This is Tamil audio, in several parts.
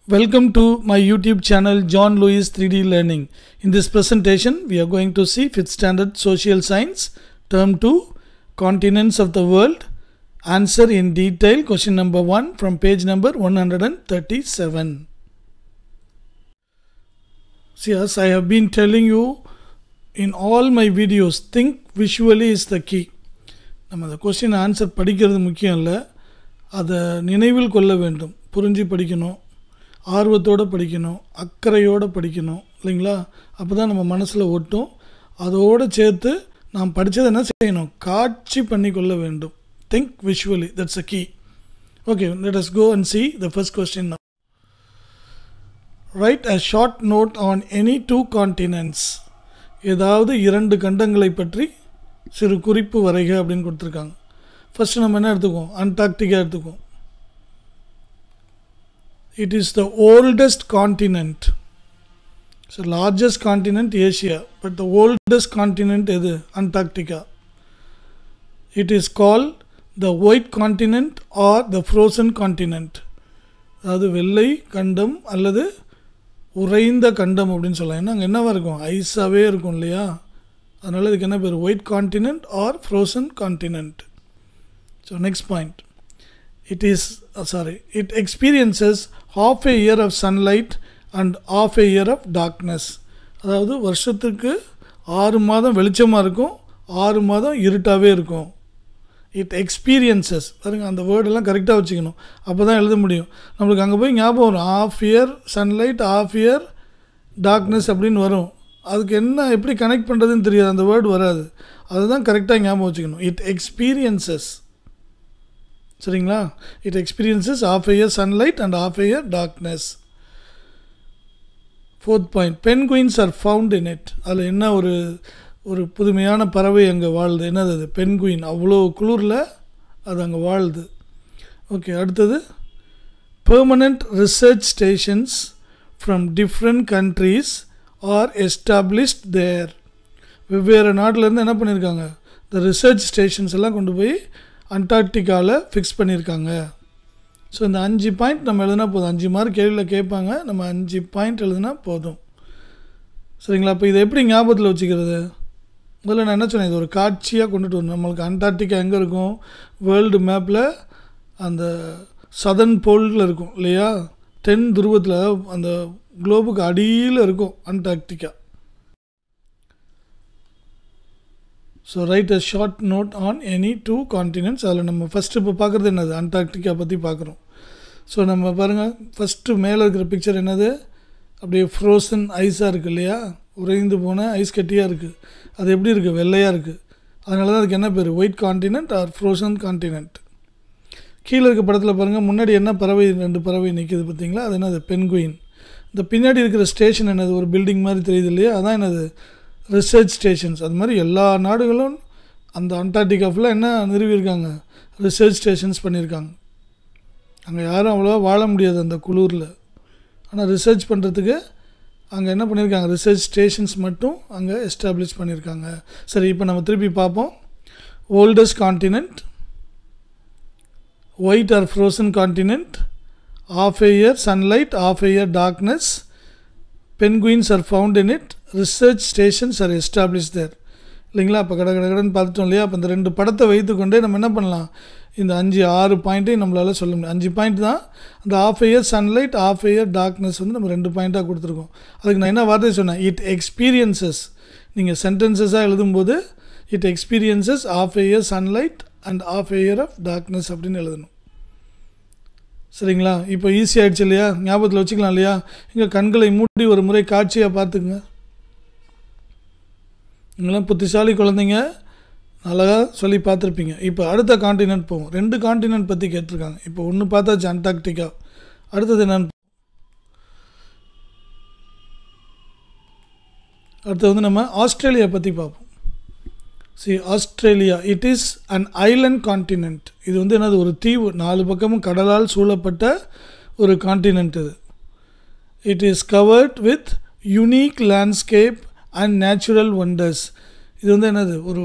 Welcome to my YouTube channel John Lewis 3D Learning. In this presentation, we are going to see 5th standard social science, term 2, continents of the world. Answer in detail question number 1 from page number 137. See, as I have been telling you in all my videos, think visually is the key. நம்ம அந்த கொஸ்டின் ஆன்சர் படிக்கிறது முக்கியம் இல்லை அதை நினைவில் கொள்ள வேண்டும் புரிஞ்சு படிக்கணும் ஆர்வத்தோடு படிக்கணும் அக்கறையோடு படிக்கணும் இல்லைங்களா அப்போ தான் நம்ம மனசில் ஒட்டும் அதோடு சேர்த்து நாம் படித்ததை என்ன செய்யணும் காட்சி பண்ணி கொள்ள வேண்டும் think visually that's a key okay let us go and see the first question write a short note on any two continents ஏதாவது இரண்டு கண்டங்களை பற்றி சிறு குறிப்பு வரைக அப்படின்னு கொடுத்துருக்காங்க ஃபஸ்ட்டு நம்ம என்ன எடுத்துக்குவோம் அண்டார்டிகா எடுத்துக்குவோம் it is the oldest continent so largest continent asia but the oldest continent எது antarctica it is called the white continent or the frozen continent அதாவது வெள்ளை கண்டம் அல்லது உறைந்த கண்டம் அப்படின்னு சொல்லலாம் ஏன்னா அங்கே என்னவா இருக்கும் ஐஸாகவே இருக்கும் இல்லையா அதனால் இதுக்கு என்ன பேர் white continent or frozen continent so next point it is uh, sorry it experiences half a year of sunlight and half a year of darkness அதாவது வருஷத்துக்கு ஆறு மாதம் வெளிச்சமாக இருக்கும் ஆறு மாதம் இருட்டாகவே இருக்கும் இட் எக்ஸ்பீரியன்சஸ் பாருங்க அந்த வேர்டெல்லாம் கரெக்டாக வச்சுக்கணும் அப்போ தான் எழுத முடியும் நம்மளுக்கு அங்கே போய் ஞாபகம் வரும் half year sunlight half year darkness அப்படின்னு வரும் அதுக்கு என்ன எப்படி கனெக்ட் பண்ணுறதுன்னு தெரியாது அந்த வேர்டு வராது அதுதான் கரெக்டாக ஞாபகம் வச்சுக்கணும் இட் எக்ஸ்பீரியன்சஸ் சரிங்களா it experiences half a year sunlight and half a year darkness fourth point penguins are found in it அதில் என்ன ஒரு ஒரு புதுமையான பறவை அங்கே வாழுது என்னது அது பென் குயின் அவ்வளோ குளிரில் அது அங்கே வாழுது ஓகே அடுத்தது permanent research stations from different countries are established there வெவ்வேறு நாட்டிலேருந்து என்ன பண்ணியிருக்காங்க இந்த ரிசர்ச் ஸ்டேஷன்ஸ் எல்லாம் கொண்டு போய் அண்டார்டிகாவில் ஃபிக்ஸ் பண்ணியிருக்காங்க ஸோ இந்த அஞ்சு பாயிண்ட் நம்ம எழுதுனா போதும் அஞ்சு மார்க் கேள்வியில் கேட்பாங்க நம்ம அஞ்சு பாயிண்ட் எழுதுனா போதும் சரிங்களா அப்போ இதை எப்படி ஞாபகத்தில் வச்சுக்கிறது முதல்ல நான் என்ன சொன்னேன் இது ஒரு காட்சியாக கொண்டுட்டு வரணும் நம்மளுக்கு அண்டார்டிகா எங்கே இருக்கும் வேர்ல்டு மேப்பில் அந்த சதர்ன் போலில் இருக்கும் இல்லையா தென் துருவத்தில் அந்த குளோபுக்கு அடியில் இருக்கும் Antarctica so write a short note on any two continents அதில் நம்ம ஃபஸ்ட்டு இப்போ பார்க்குறது என்னது அண்டார்டிகா பற்றி பார்க்குறோம் ஸோ நம்ம பாருங்கள் ஃபஸ்ட்டு மேலே இருக்கிற பிக்சர் என்னது அப்படியே ஃப்ரோசன் ஐஸாக இருக்குது இல்லையா உறைந்து போன ஐஸ் கட்டியாக இருக்குது அது எப்படி இருக்குது வெள்ளையாக இருக்குது அதனால தான் அதுக்கு என்ன பேர் white continent or frozen continent கீழே இருக்க படத்தில் பாருங்கள் முன்னாடி என்ன பறவை ரெண்டு பறவை நிற்கிது பார்த்தீங்களா அது என்னது பென்குயின் இந்த பின்னாடி இருக்கிற ஸ்டேஷன் என்னது ஒரு பில்டிங் மாதிரி தெரியுது இல்லையா அதான் என்னது ரிசர்ச் ஸ்டேஷன்ஸ் அது மாதிரி எல்லா நாடுகளும் அந்த அண்டார்டிகா ஃபுல்லாக என்ன நிறுவியிருக்காங்க ரிசர்ச் ஸ்டேஷன்ஸ் பண்ணியிருக்காங்க அங்கே யாரும் அவ்வளோவா வாழ முடியாது அந்த குளூரில் ஆனால் ரிசர்ச் பண்ணுறதுக்கு அங்கே என்ன பண்ணியிருக்காங்க ரிசர்ச் ஸ்டேஷன்ஸ் மட்டும் அங்கே எஸ்டாப்ளிஷ் பண்ணியிருக்காங்க சரி இப்போ நம்ம திருப்பி பார்ப்போம் oldest continent white or frozen continent half a year sunlight half a year darkness penguins are found in it research stations are establish there இல்லைங்களா அப்போ கடை கடை கடன் பார்த்துட்டோம் இல்லையா அப்போ இந்த ரெண்டு படத்தை வைத்துக்கொண்டே நம்ம என்ன பண்ணலாம் இந்த அஞ்சு ஆறு பாயிண்ட்டையும் நம்மளால் சொல்ல முடியும் அஞ்சு பாயிண்ட் தான் அந்த half year sunlight half year darkness வந்து நம்ம ரெண்டு பாயிண்ட்டாக கொடுத்துருக்கோம் அதுக்கு நான் என்ன வார்த்தை சொன்னேன் இட் எக்ஸ்பீரியன்சஸ் நீங்கள் சென்டென்சஸாக எழுதும்போது it experiences half year sunlight and half year of darkness அப்படின்னு எழுதணும் சரிங்களா இப்போ ஈஸி ஆகிடுச்சு இல்லையா ஞாபகத்தில் வச்சுக்கலாம் இல்லையா இங்கே கண்களை மூடி ஒரு முறை காட்சியாக பார்த்துக்குங்க நீங்களாம் புத்திசாலி குழந்தைங்க அழகாக சொல்லி பார்த்துருப்பீங்க இப்போ அடுத்த காண்டினென்ட் போவோம் ரெண்டு காண்டினென்ட் பற்றி கேட்டிருக்காங்க இப்போ ஒன்று பார்த்தாச்சு அண்டார்டிகா அடுத்தது என்னன்னு அடுத்து வந்து நம்ம ஆஸ்திரேலியா பற்றி பார்ப்போம் see Australia it is an island continent இது வந்து என்னது ஒரு தீவு நாலு பக்கமும் கடலால் சூழப்பட்ட ஒரு கான்டினென்ட் இது it is covered with unique landscape and natural wonders இது வந்து என்னது ஒரு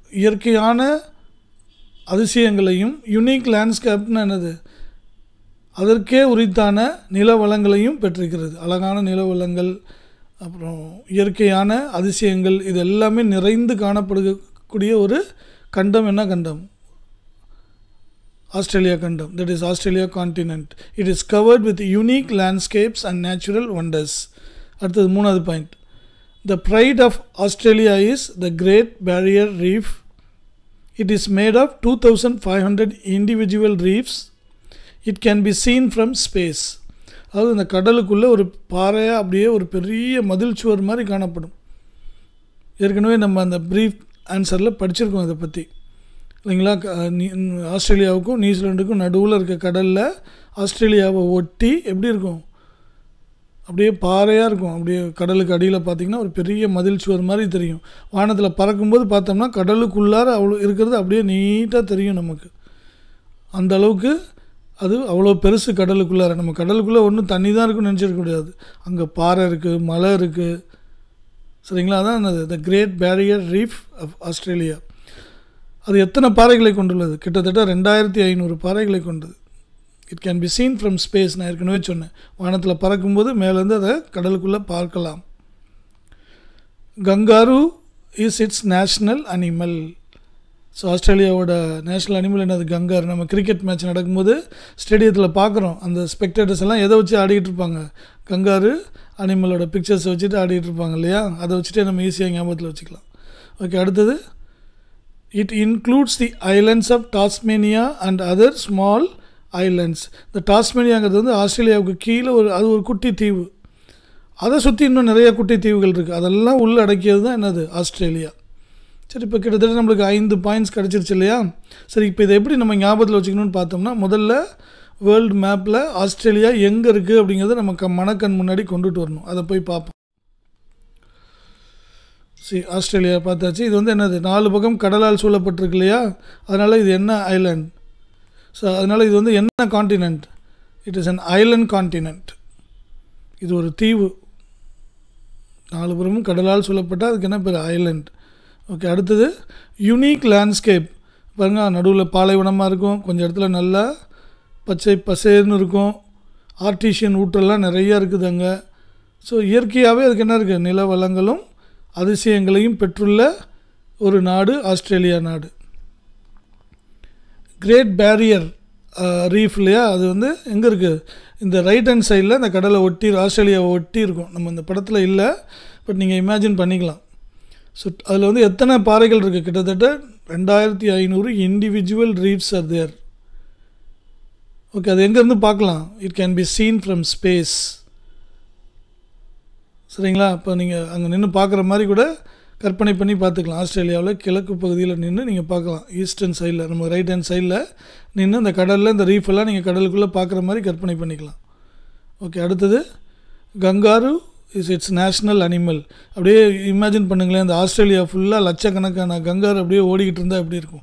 இயற்கையான அதிசயங்களையும் யுனிக் லேண்ட்ஸ்கேப்னு என்னது அதற்கே உரித்தான நில வளங்களையும் பெற்றிருக்கிறது அழகான நில வளங்கள் அப்புறம் இயற்கையான அதிசயங்கள் இது எல்லாமே நிறைந்து காணப்படக்கூடிய ஒரு கண்டம் என்ன கண்டம் ஆஸ்திரேலியா கண்டம் that is Australia continent it is covered with unique landscapes and natural wonders அடுத்தது மூணாவது point the pride of Australia is the great barrier reef it is made of two thousand five hundred individual reefs it can be seen from space அதாவது இந்த கடலுக்குள்ளே ஒரு பாறையாக அப்படியே ஒரு பெரிய மதில் சுவர் மாதிரி காணப்படும் ஏற்கனவே நம்ம அந்த ப்ரீஃப் ஆன்சரில் படிச்சிருக்கோம் இதை பற்றி இல்லைங்களா க- நீ- ஆஸ்திரேலியாவுக்கும் நியூசிலாண்டுக்கும் நடுவில் இருக்க கடலில் ஆஸ்திரேலியாவை ஒட்டி எப்படி இருக்கும் அப்படியே பாறையாக இருக்கும் அப்படியே கடலுக்கு அடியில் பார்த்தீங்கன்னா ஒரு பெரிய மதில் சுவர் மாதிரி தெரியும் வானத்தில் பறக்கும்போது பார்த்தோம்னா கடலுக்குள்ளார அவ்வளோ இருக்கிறது அப்படியே நீட்டாக தெரியும் நமக்கு அந்த அளவுக்கு அது அவ்வளோ பெருசு கடலுக்குள்ளார நம்ம கடலுக்குள்ளே ஒன்றும் தண்ணி தான் இருக்குன்னு நினச்சிருக்க முடியாது அங்கே பாறை இருக்குது மலை இருக்குது சரிங்களா அதான் அந்த the great barrier reef of Australia அது எத்தனை பாறைகளை கொண்டுள்ளது கிட்டத்தட்ட ரெண்டாயிரத்தி ஐநூறு பாறைகளை கொண்டது it can be seen from space நான் ஏற்கனவே சொன்னேன் வானத்தில் பறக்கும்போது மேலேருந்து அதை கடலுக்குள்ளே பார்க்கலாம் kangaroo is its national animal so ஆஸ்திரேலியாவோட நேஷ்னல் அனிமல் என்னது கங்காரு நம்ம கிரிக்கெட் மேட்ச் நடக்கும்போது ஸ்டேடியத்தில் பார்க்குறோம் அந்த ஸ்பெக்டேட்டர்ஸ் எல்லாம் எதை வச்சு ஆடிக்கிட்டு இருப்பாங்க கங்காரு அனிமலோட பிக்சர்ஸ் வச்சுட்டு ஆடிட்டு இருப்பாங்க இல்லையா அதை வச்சுட்டே நம்ம ஈஸியாக ஞாபகத்தில் வச்சுக்கலாம் ஓகே அடுத்தது it includes the islands of Tasmania and other small islands இந்த டாஸ்மேனியாங்கிறது வந்து ஆஸ்திரேலியாவுக்கு கீழே ஒரு அது ஒரு குட்டி தீவு அதை சுற்றி இன்னும் நிறைய குட்டி தீவுகள் இருக்குது அதெல்லாம் உள்ள அடக்கியது தான் என்னது ஆஸ்திரேலியா சரி இப்போ கிட்டத்தட்ட நம்மளுக்கு ஐந்து பாயிண்ட்ஸ் கிடச்சிருச்சு இல்லையா சரி இப்போ இதை எப்படி நம்ம ஞாபகத்தில் வச்சுக்கணும்னு பார்த்தோம்னா முதல்ல வேர்ல்டு மேப்பில் ஆஸ்திரேலியா எங்கே இருக்குது அப்படிங்கிறத நம்ம க மனக்கண் முன்னாடி கொண்டுட்டு வரணும் அதை போய் பார்ப்போம் சரி ஆஸ்திரேலியா பார்த்தாச்சு இது வந்து என்னது நாலு பக்கம் கடலால் சூழப்பட்டிருக்கு இல்லையா அதனால் இது என்ன ஐலண்ட் ஸோ அதனால் இது வந்து என்ன continent it is an island continent இது ஒரு தீவு நாலு புறமும் கடலால் சூழப்பட்டால் அதுக்கு என்ன பேர் ஐலண்ட் ஓகே அடுத்தது யுனிக் லேண்ட்ஸ்கேப் பாருங்க நடுவில் பாலைவனமாக இருக்கும் கொஞ்சம் இடத்துல நல்லா பச்சை பசேர்னு இருக்கும் ஆர்டிஷியன் ஊற்றெல்லாம் நிறையா இருக்குது அங்கே ஸோ இயற்கையாகவே அதுக்கு என்ன இருக்குது நில வளங்களும் அதிசயங்களையும் பெற்றுள்ள ஒரு நாடு ஆஸ்திரேலியா நாடு கிரேட் பேரியர் ரீஃப் இல்லையா அது வந்து எங்கே இருக்குது இந்த ரைட் ஹேண்ட் சைடில் இந்த கடலை ஒட்டி ஆஸ்திரேலியாவை ஒட்டி இருக்கும் நம்ம இந்த படத்தில் இல்லை பட் நீங்கள் இமேஜின் பண்ணிக்கலாம் ஸோ அதில் வந்து எத்தனை பாறைகள் இருக்குது கிட்டத்தட்ட ரெண்டாயிரத்தி ஐநூறு individual reefs are there okay அது எங்கேருந்து பார்க்கலாம் it can be seen from space சரிங்களா இப்போ நீங்கள் அங்கே நின்று பார்க்குற மாதிரி கூட கற்பனை பண்ணி பார்த்துக்கலாம் ஆஸ்திரேலியாவில் கிழக்கு பகுதியில் நின்று நீங்கள் பார்க்கலாம் ஈஸ்டர்ன் சைடில் நம்ம ரைட் ஹேண்ட் சைடில் நின்று இந்த கடலில் இந்த ரீஃப் எல்லாம் நீங்கள் கடலுக்குள்ளே பார்க்குற மாதிரி கற்பனை பண்ணிக்கலாம் ஓகே அடுத்தது kangaroo is its national animal அப்படியே இமேஜின் பண்ணுங்களேன் இந்த ஆஸ்திரேலியா ஃபுல்லாக லட்சக்கணக்கான கங்காரு அப்படியே ஓடிக்கிட்டு இருந்தால் எப்படி இருக்கும்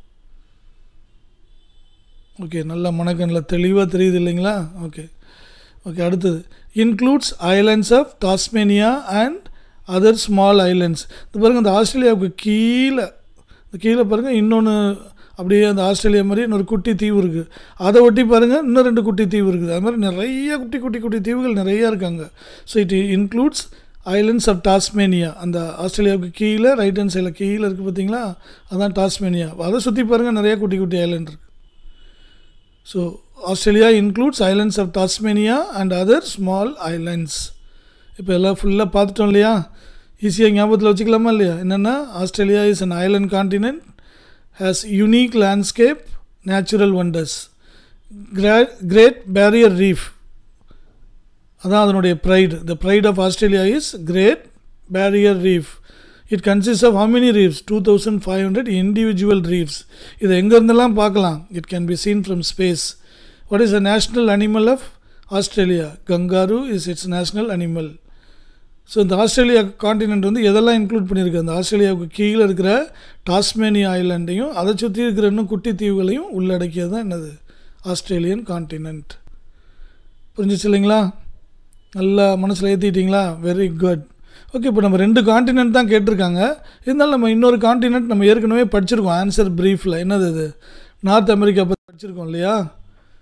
ஓகே நல்லா மணக்கண்ணில் தெளிவாக தெரியுது இல்லைங்களா ஓகே ஓகே அடுத்தது includes islands of Tasmania and other small islands இது பாருங்கள் இந்த ஆஸ்திரேலியாவுக்கு கீழே இந்த கீழே பாருங்கள் இன்னொன்று அப்படியே அந்த ஆஸ்திரேலியா மாதிரி இன்னொரு குட்டி தீவு இருக்குது அதை ஒட்டி பாருங்கள் இன்னும் ரெண்டு குட்டி தீவு இருக்குது அது மாதிரி நிறைய குட்டி குட்டி குட்டி தீவுகள் நிறையா இருக்காங்க so it includes islands of Tasmania அந்த ஆஸ்திரேலியாவுக்கு கீழே ரைட் ஹேண்ட் சைடில் கீழே இருக்குது பார்த்தீங்களா அதான் டாஸ்மேனியா அதை சுற்றி பாருங்கள் நிறைய குட்டி குட்டி ஐலண்ட் இருக்குது so Australia includes islands of Tasmania and other small islands இப்போ எல்லாம் ஃபுல்லாக பார்த்துட்டோம் இல்லையா ஈஸியாக ஞாபகத்தில் வச்சுக்கலாமா இல்லையா என்னென்னா Australia is an island continent has unique landscape natural wonders grey great barrier reef அதான் அதனுடைய pride the pride of Australia is great barrier reef it consist of how many reefs two thousand five hundred individual reefs இதை எங்கேருந்தெல்லாம் பார்க்கலாம் it can be seen from space what is the national animal of Australia kangaroo is its national animal so இந்த ஆஸ்திரேலியா காண்டினென்ட் வந்து எதெல்லாம் இன்க்ளூட் பண்ணியிருக்கு அந்த ஆஸ்திரேலியாவுக்கு கீழே இருக்கிற டாஸ்மேனியா ஐலாண்டையும் அதை சுற்றி இருக்கிற இன்னும் குட்டி தீவுகளையும் உள்ளடக்கியது தான் என்னது ஆஸ்திரேலியன் காண்டினென்ட் புரிஞ்சிச்சு இல்லைங்களா நல்லா மனசில் ஏற்றிட்டீங்களா வெரி குட் ஓகே இப்போ நம்ம ரெண்டு காண்டினென்ட் தான் கேட்டிருக்காங்க இருந்தாலும் நம்ம இன்னொரு காண்டினென்ட் நம்ம ஏற்கனவே படிச்சிருக்கோம் ஆன்சர் ப்ரீஃபில் என்னது இது நார்த் அமெரிக்கா பற்றி படிச்சிருக்கோம் இல்லையா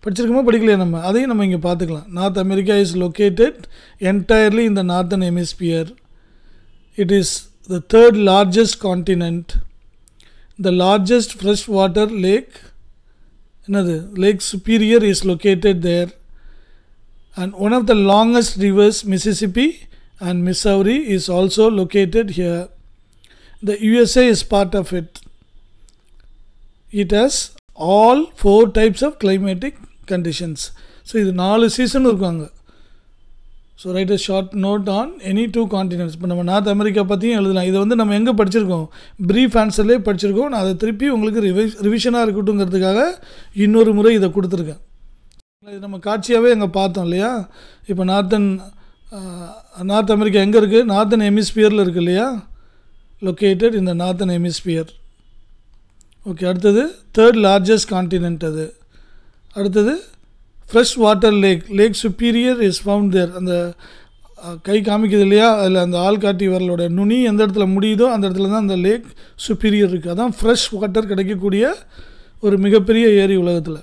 படிச்சிருக்கோமா படிக்கலையா நம்ம அதையும் நம்ம இங்கே பார்த்துக்கலாம் North America is located entirely இந்த northern hemisphere it is the third largest continent the largest fresh water lake என்னது Lake Superior is located there and one of the longest rivers Mississippi and Missouri is also located here the USA is part of it it has all four types of climatic conditions so இது நாலு சீசன் இருக்காங்க so write a short note on any two continents இப்போ நம்ம நார்த் அமெரிக்கா பற்றியும் எழுதலாம் இதை வந்து நம்ம எங்கே படிச்சிருக்கோம் ப்ரீஃப் ஆன்சர்லேயே படிச்சிருக்கோம் நான் அதை திருப்பி உங்களுக்கு ரிவை ரிவிஷனாக இருக்கட்டுங்கிறதுக்காக இன்னொரு முறை இதை கொடுத்துருக்கேன் இது நம்ம காட்சியாகவே அங்கே பார்த்தோம் இல்லையா இப்போ நார்த்தன் நார்த் அமெரிக்கா எங்கே இருக்குது நார்த்தன் ஹெமிஸ்பியரில் இருக்குது இல்லையா லொக்கேட்டட் இந்த நார்த்தன் ஹெமிஸ்பியர் ஓகே அடுத்தது தேர்ட் லார்ஜஸ்ட் காண்டினென்ட் அது அடுத்தது fresh water lake Lake Superior is found there அந்த கை காமிக்குது இல்லையா அதில் அந்த ஆள்காட்டி வரலோட நுனி எந்த இடத்துல முடியுதோ அந்த இடத்துல தான் அந்த லேக் சுப்பீரியர் இருக்குது அதான் ஃப்ரெஷ் வாட்டர் கிடைக்கக்கூடிய ஒரு மிகப்பெரிய ஏரி உலகத்தில்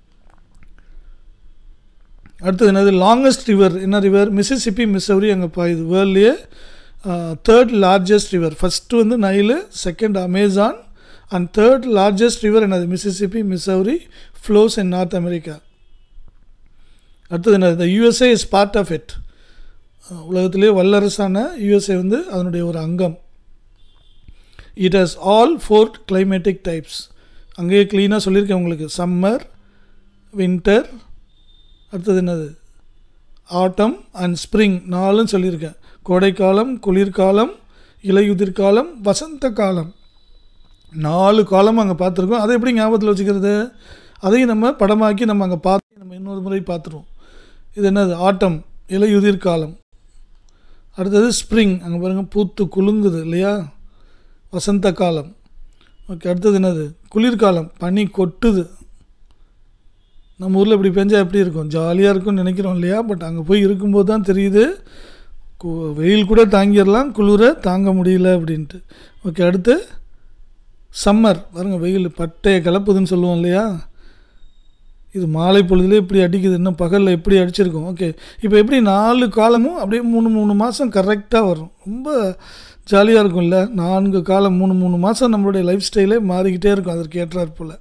அடுத்தது என்னது லாங்கஸ்ட் ரிவர் என்ன ரிவர் மிசிசிப்பி மிசௌரி அங்கே பாயுது வேர்ல்ட்லேயே தேர்ட் லார்ஜஸ்ட் ரிவர் ஃபஸ்ட்டு வந்து Nile second Amazon and third largest river என்னது Mississippi Missouri flows in North America அடுத்தது என்னது the USA is part of it உலகத்திலே வல்லரசான யூஎஸ்ஏ வந்து அதனுடைய ஒரு அங்கம் it has all four climatic types அங்கேயே க்ளீனாக சொல்லியிருக்கேன் உங்களுக்கு சம்மர் வின்டர் அடுத்தது என்னது ஆட்டம் அண்ட் ஸ்ப்ரிங் நாலும் சொல்லியிருக்கேன் கோடைக்காலம் குளிர்காலம் இலையுதிர்காலம் வசந்த காலம் நாலு காலம் அங்கே பார்த்துருக்கோம் அதை எப்படி ஞாபகத்தில் வச்சுக்கிறது அதையும் நம்ம படமாக்கி நம்ம அங்கே பார்த்து நம்ம இன்னொரு முறை பார்த்துருவோம் இது என்னது ஆட்டம் இலையுதிர் காலம் அடுத்தது ஸ்ப்ரிங் அங்கே பாருங்கள் பூத்து குலுங்குது இல்லையா வசந்த காலம் ஓகே அடுத்தது என்னது குளிர்காலம் பனி கொட்டுது நம்ம ஊரில் இப்படி பெஞ்சால் எப்படி இருக்கும் ஜாலியாக இருக்கும்னு நினைக்கிறோம் இல்லையா பட் அங்கே போய் இருக்கும்போது தான் தெரியுது வெயில் கூட தாங்கிடலாம் குளிரை தாங்க முடியல அப்படின்ட்டு ஓகே அடுத்து சம்மர் பாருங்கள் வெயில் பட்டையை கலப்புதுன்னு சொல்லுவோம் இல்லையா இது மாலை பொழுதுலேயே இப்படி அடிக்குது இன்னும் பகலில் எப்படி அடிச்சிருக்கும் ஓகே இப்போ எப்படி நாலு காலமும் அப்படியே மூணு மூணு மாதம் கரெக்டாக வரும் ரொம்ப ஜாலியாக இருக்கும்ல நான்கு காலம் மூணு மூணு மாதம் நம்மளுடைய லைஃப் ஸ்டைலே மாறிக்கிட்டே இருக்கும் அதற்கு ஏற்றாற் போல்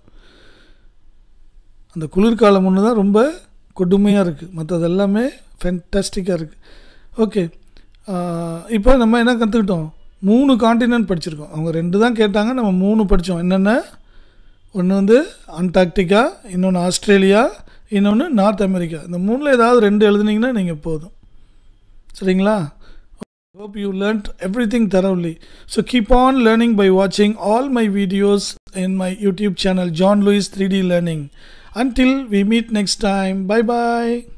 அந்த குளிர்காலம் ஒன்று தான் ரொம்ப கொடுமையாக இருக்குது மற்றது எல்லாமே ஃபென்டாஸ்டிக்காக இருக்குது ஓகே இப்போ நம்ம என்ன கற்றுக்கிட்டோம் மூணு காண்டினென்ட் படிச்சிருக்கோம் அவங்க ரெண்டு தான் கேட்டாங்க நம்ம மூணு படித்தோம் என்னென்ன ஒன்று வந்து அண்டார்டிகா இன்னொன்று ஆஸ்திரேலியா இன்னொன்று நார்த் அமெரிக்கா இந்த மூணில் ஏதாவது ரெண்டு எழுதுனீங்கன்னா நீங்கள் போதும் சரிங்களா hope you learnt everything thoroughly so keep on learning by watching all my videos in my youtube channel john lewis 3d learning until we meet next time bye bye